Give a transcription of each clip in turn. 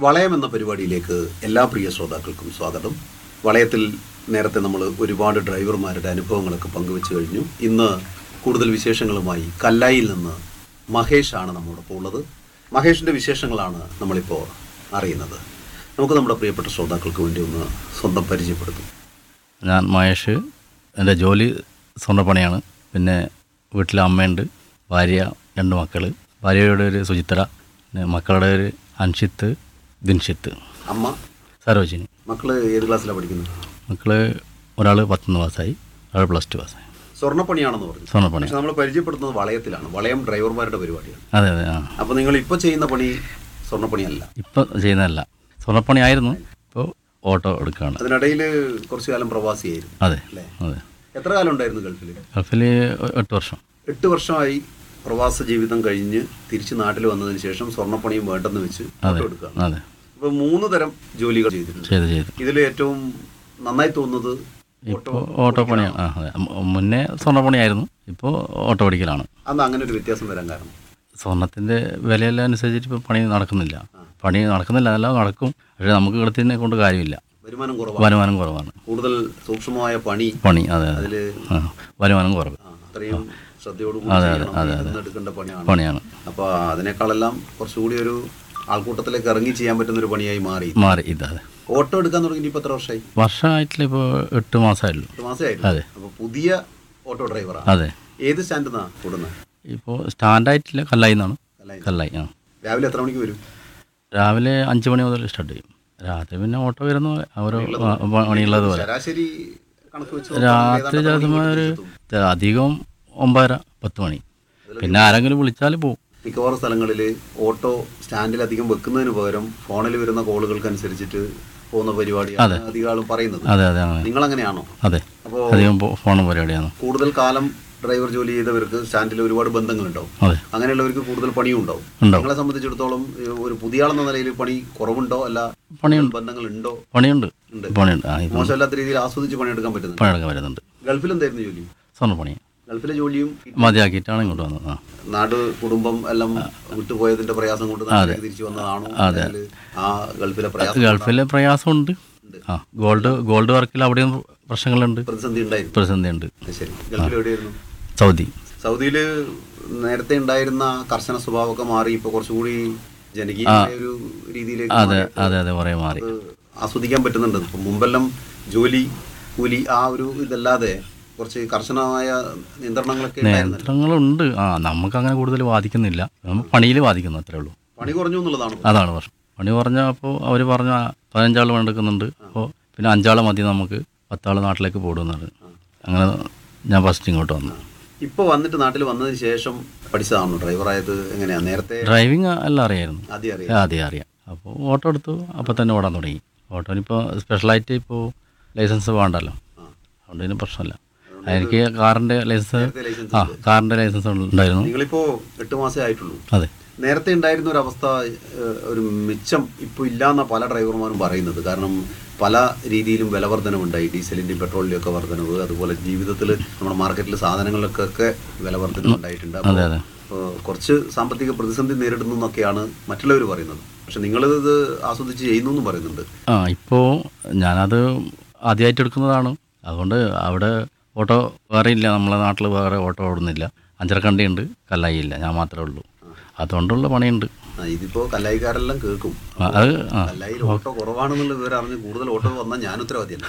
വളയം എന്ന പരിപാടിയിലേക്ക് എല്ലാ പ്രിയ ശ്രോതാക്കൾക്കും സ്വാഗതം വളയത്തിൽ നേരത്തെ നമ്മൾ ഒരുപാട് ഡ്രൈവർമാരുടെ അനുഭവങ്ങളൊക്കെ പങ്കുവെച്ചു കഴിഞ്ഞു ഇന്ന് കൂടുതൽ വിശേഷങ്ങളുമായി കല്ലായിൽ നിന്ന് മഹേഷാണ് നമ്മോടൊപ്പം ഉള്ളത് മഹേഷിൻ്റെ വിശേഷങ്ങളാണ് നമ്മളിപ്പോൾ അറിയുന്നത് നമുക്ക് നമ്മുടെ പ്രിയപ്പെട്ട ശ്രോതാക്കൾക്ക് വേണ്ടി ഒന്ന് സ്വന്തം പരിചയപ്പെടുത്തും ഞാൻ മഹേഷ് എൻ്റെ ജോലി സ്വർണ്ണപ്പണിയാണ് പിന്നെ വീട്ടിൽ അമ്മയുണ്ട് ഭാര്യ രണ്ട് മക്കൾ ഭാര്യയുടെ ഒരു സുചിത്ര പിന്നെ മക്കളുടെ ഒരു അൻഷിത്ത് ദിൻഷിത്ത് അമ്മ സരോജിനി മക്കള് ഏത് ക്ലാസ്സിലാണ് പഠിക്കുന്നത് മക്കൾ ഒരാൾ പത്തൊന്ന് പാസ്സായി ഒരാൾ പ്ലസ് ടു പാസ്സായി സ്വർണ്ണപ്പണിയാണെന്ന് പറഞ്ഞു സ്വർണ്ണപ്പണി പക്ഷെ നമ്മൾ പരിചയപ്പെടുത്തുന്നത് വളയത്തിലാണ് വളയം ഡ്രൈവർമാരുടെ പരിപാടിയാണ് അതെ അതെ ആ അപ്പോൾ നിങ്ങൾ ഇപ്പോൾ ചെയ്യുന്ന പണി സ്വർണ്ണപ്പണിയല്ല ഇപ്പം ചെയ്യുന്നതല്ല സ്വർണ്ണപ്പണി ആയിരുന്നു ഇപ്പോൾ ഓട്ടോ എടുക്കുകയാണ് അതിനിടയിൽ കുറച്ചു കാലം പ്രവാസിയായിരുന്നു അതെ അല്ലേ അതെ എത്ര കാലം ഉണ്ടായിരുന്നു ഗൾഫിൽ ഗൾഫിൽ എട്ട് വർഷം എട്ട് വർഷമായി പ്രവാസ ജീവിതം കഴിഞ്ഞ് തിരിച്ച് നാട്ടിൽ വന്നതിന് ശേഷം സ്വർണ്ണപ്പണിയും വേണ്ടെന്ന് വെച്ച് അതെ ഫോട്ടോ എടുക്കുകയാണ് അതെ അപ്പോൾ മൂന്ന് തരം ജോലികൾ ചെയ്തിട്ടുണ്ട് ചെയ്ത് ചെയ്ത് ഇതിൽ ഏറ്റവും നന്നായി തോന്നുന്നത് ഇപ്പോൾ ഓട്ടോ പണിയാണ് ആ അതെ മു- മുന്നേ സ്വർണ്ണപ്പണിയായിരുന്നു ഇപ്പോൾ ഓട്ടോ ഓടിക്കലാണ് അന്ന് അങ്ങനെ ഒരു വ്യത്യാസം വരാൻ കാരണം സ്വർണത്തിൻ്റെ വിലയെല്ലാം അനുസരിച്ചിട്ട് ഇപ്പോൾ പണി നടക്കുന്നില്ല പണി നടക്കുന്നില്ല എല്ലാം നടക്കും പക്ഷേ നമുക്ക് ഇടത്തിനെ കൊണ്ട് കാര്യമില്ല വരുമാനം കുറവാണ് വരുമാനം കുറവാണ് കൂടുതൽ സൂക്ഷ്മമായ പണി പണി അതെ അതെ അതിൽ ആ വരുമാനം കുറവ് അത്രയും ശ്രദ്ധയോടുകൂടി അതെ, ചെയ്യണം, അതെ, ഇരുന്ന് എടുക്കേണ്ട പണിയാണ് പണിയാണ് അപ്പോൾ അതിനേക്കാളെല്ലാം കുറച്ചുകൂടി ഒരു ആൾക്കൂട്ടത്തിലേക്ക് ഇറങ്ങി ചെയ്യാൻ പറ്റുന്ന ഒരു പണിയായി മാറി മാറി ഇത് അതെ ഓട്ടോ എടുക്കാൻ തുടങ്ങി ഇപ്പൊ എത്ര വർഷമായി വർഷമായിട്ടില്ല ഇപ്പോൾ എട്ട് മാസമായുള്ളൂ എട്ട് മാസമായിട്ടില്ല അതെ. അപ്പൊ പുതിയ ഓട്ടോ ഡ്രൈവറാണ് അതെ ഏത് സ്റ്റാൻഡിൽ നിന്നാ കൂടുന്നത് ഇപ്പോൾ സ്റ്റാൻഡായിട്ടില്ല കല്ലായി നിന്നാണ് കല്ലായി. കല്ലായി ആ രാവിലെ എത്ര മണിക്ക് വരും രാവിലെ അഞ്ച് മണി മുതൽ സ്റ്റാർട്ട് ചെയ്യും രാത്രി പിന്നെ ഓട്ടോ വരുന്ന ഓരോ ആ, പണിയുള്ളത് പോലെ ശരാശരി കണക്ക് വെച്ച് രാത്രി ചിലപ്പോൾ ഒരു അധികം ഒമ്പതര പത്ത് മണി പിന്നെ ആരെങ്കിലും വിളിച്ചാൽ പോവും മിക്കവാറും സ്ഥലങ്ങളിൽ ഓട്ടോ സ്റ്റാൻഡിൽ അധികം വെക്കുന്നതിന് പകരം ഫോണിൽ വരുന്ന കോളുകൾക്ക് അനുസരിച്ചിട്ട് പോകുന്ന പരിപാടിയാണ് അധികം ആളും പറയുന്നത് അതെ അതെ അങ്ങനെ നിങ്ങൾ അങ്ങനെയാണോ അതെ അപ്പോൾ അധികം ഫോൺ പരിപാടിയാണ് കൂടുതൽ കാലം ഡ്രൈവർ ജോലി ചെയ്തവർക്ക് സ്റ്റാൻഡിൽ ഒരുപാട് ബന്ധങ്ങളുണ്ടാവും അതെ അങ്ങനെയുള്ളവർക്ക് കൂടുതൽ പണിയും ഉണ്ടാവും ഉണ്ടാവും. നിങ്ങളെ സംബന്ധിച്ചിടത്തോളം ഈ ഒരു പുതിയ ആളെന്ന നിലയിൽ പണി കുറവുണ്ടോ അല്ല പണിയുണ്ട് ബന്ധങ്ങൾ ഉണ്ടോ പണിയുണ്ട് ഉണ്ട്. പണിയുണ്ട് ആ ഇപ്പം മോശമല്ലാത്ത രീതിയിൽ ആസ്വദിച്ച് പണിയെടുക്കാൻ പറ്റുന്നുണ്ട് പണിയെടുക്കാൻ വരുന്നുണ്ട് ഗൾഫിൽ എന്തായിരുന്നു ജോലി സ്വർണ്ണപ്പണി ഗൾഫിലെ ജോലിയും മതിയാക്കിയിട്ടാണ് ഇങ്ങോട്ട് വന്നത് ആ നാട് കുടുംബം എല്ലാം വിട്ടുപോയതിന്റെ പ്രയാസം കൊണ്ട് നാട്ടിലേക്ക് തിരിച്ചു വന്നതാണോ അല്ലെങ്കിൽ ആ ഗൾഫിലെ പ്രയാസം ഗൾഫിലെ പ്രയാസമുണ്ട് ആ ഗോൾഡ് ഗോൾഡ് വർക്കിൽ അവിടെയും പ്രശ്നങ്ങളുണ്ട് പ്രതിസന്ധി ഉണ്ടായിരുന്നു പ്രതിസന്ധി ഉണ്ട് ശരി ഗൾഫിൽ എവിടെയായിരുന്നു സൗദി സൗദിയിൽ നേരത്തെ ഉണ്ടായിരുന്ന കർശന സ്വഭാവമൊക്കെ മാറി ഇപ്പൊ കുറച്ചുകൂടി ജനകീയമായ ഒരു രീതിയിലേക്ക് അതെ മാറി. അതെ അതെ കുറേ മാറി അത് ആസ്വദിക്കാൻ പറ്റുന്നുണ്ട് ഇപ്പൊ മുമ്പെല്ലാം ജോലി കൂലി ആ ഒരു ഇതല്ലാതെ കുറച്ച് കർശനമായ നിയന്ത്രണങ്ങളൊക്കെ ഉണ്ടായിരുന്നല്ലോ നിയന്ത്രണങ്ങളുണ്ട് ആ നമുക്ക് അങ്ങനെ കൂടുതൽ ബാധിക്കുന്നില്ല നമ്മൾ പണിയിൽ ബാധിക്കുന്നു അത്രേ ഉള്ളൂ പണി കുറഞ്ഞു എന്നുള്ളതാണ് അതാണ് പ്രശ്നം പണി പറഞ്ഞപ്പോൾ അവർ പറഞ്ഞ പതിനഞ്ചാൾ വേണ്ടെടുക്കുന്നുണ്ട് അപ്പോൾ പിന്നെ അഞ്ചാൾ മതി നമുക്ക് പത്താൾ നാട്ടിലേക്ക് പോടുന്നുണ്ട് അങ്ങനെ ഞാൻ ഫസ്റ്റ് ഇങ്ങോട്ട് വന്നു ഇപ്പൊ വന്നിട്ട് നാട്ടിൽ വന്നതിന് ശേഷം പഠിച്ചതാണോ ഡ്രൈവറായത് എങ്ങനെയാ നേരത്തെ ഡ്രൈവിംഗ് എല്ലാം അറിയായിരുന്നു ആദ്യം അറിയാം ആദ്യം അറിയാം അപ്പോൾ ഓട്ടോ എടുത്തു അപ്പോൾ തന്നെ ഓടാൻ തുടങ്ങി ഓട്ടോനിപ്പോൾ സ്പെഷ്യലായിട്ട് ഇപ്പോൾ ലൈസൻസ് വേണ്ടല്ലോ ആ. അതുകൊണ്ട് ഇതിന് പ്രശ്നമില്ല എനിക്ക് കാറിൻ്റെ ലൈസൻസ് നേരത്തെ ലൈസൻസ് ആ കാറിൻ്റെ ലൈസൻസ് ഉണ്ടായിരുന്നു നിങ്ങളിപ്പോ എട്ട് മാസേ ആയിട്ടുള്ളൂ അതെ നേരത്തെ ഉണ്ടായിരുന്ന ഒരു അവസ്ഥ ഏഹ്, ഒരു മിച്ചം ഇപ്പോൾ ഇല്ലാന്ന പല ഡ്രൈവർമാരും പറയുന്നത് കാരണം പല രീതിയിലും വിലവർധനവുണ്ടായി ഡീസലിൻ്റെയും പെട്രോളിൻ്റെയും ഒക്കെ വർധനവ് അതുപോലെ ജീവിതത്തിൽ നമ്മുടെ മാർക്കറ്റിൽ സാധനങ്ങൾക്കൊക്കെ വിലവർധനവ് ഉണ്ടായിട്ടുണ്ട് അപ്പോൾ അതെ അതെ ഏഹ്, കുറച്ച് സാമ്പത്തിക പ്രതിസന്ധി നേരിടുന്നു എന്നൊക്കെയാണ് മറ്റുള്ളവർ പറയുന്നത് പക്ഷെ നിങ്ങളിത് ആസ്വദിച്ച് ചെയ്യുന്നു എന്നും പറയുന്നുണ്ട് ആ ഇപ്പോൾ ഞാനത് ആദ്യമായിട്ട് എടുക്കുന്നതാണ് അതുകൊണ്ട് അവിടെ ഓട്ടോ വേറെ ഇല്ല നമ്മളെ നാട്ടിൽ വേറെ ഓട്ടോ ഓടുന്നില്ല അഞ്ചരക്കണ്ടിയുണ്ട് കല്ലായില്ല ഞാൻ മാത്രമേ ഉള്ളൂ അതുകൊണ്ടുള്ള പണിയുണ്ട് ആ, ഇതിപ്പോ കല്ലായിക്കാരെല്ലാം കേൾക്കും ആ, അത് ആ കല്ലായിൽ ഓട്ടോ കുറവാണെന്നുള്ള വിവരം അറിഞ്ഞ് കൂടുതൽ ഓട്ടോ വന്നാൽ ഞാൻ ഉത്തരവാദിയല്ല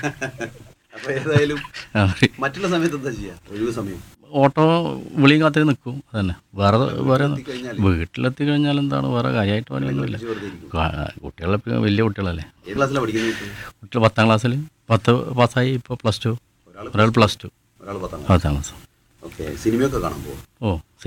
അപ്പൊ ഏതായാലും ആ, മറ്റുള്ള സമയത്ത് എന്താ ചെയ്യാ ഒഴിവ് സമയം ഓട്ടോ വിളി കാത്തേ നിൽക്കും അതന്നെ വേറെ വേറെ എത്തിക്കഴിഞ്ഞാൽ വീട്ടിലെത്തി കഴിഞ്ഞാൽ എന്താണ് വേറെ കാര്യമായിട്ട് പണിയൊന്നുമില്ല വെറുതെ ഇരിക്കും കാ- കുട്ടികളെ വലിയ കുട്ടികളല്ലേ ഏത് ക്ലാസ്സിലാണ് പഠിക്കുന്നത് കുട്ടികൾ പത്താം ക്ലാസ്സിൽ പത്ത് പാസ്സായി ഇപ്പോൾ പ്ലസ് ടു ഒരാൾ ഒരാൾ പ്ലസ് ടു ഒരാൾ പത്താം പത്താം ക്ലാസ് ഓക്കെ സിനിമയൊക്കെ കാണാൻ പോകും ഓ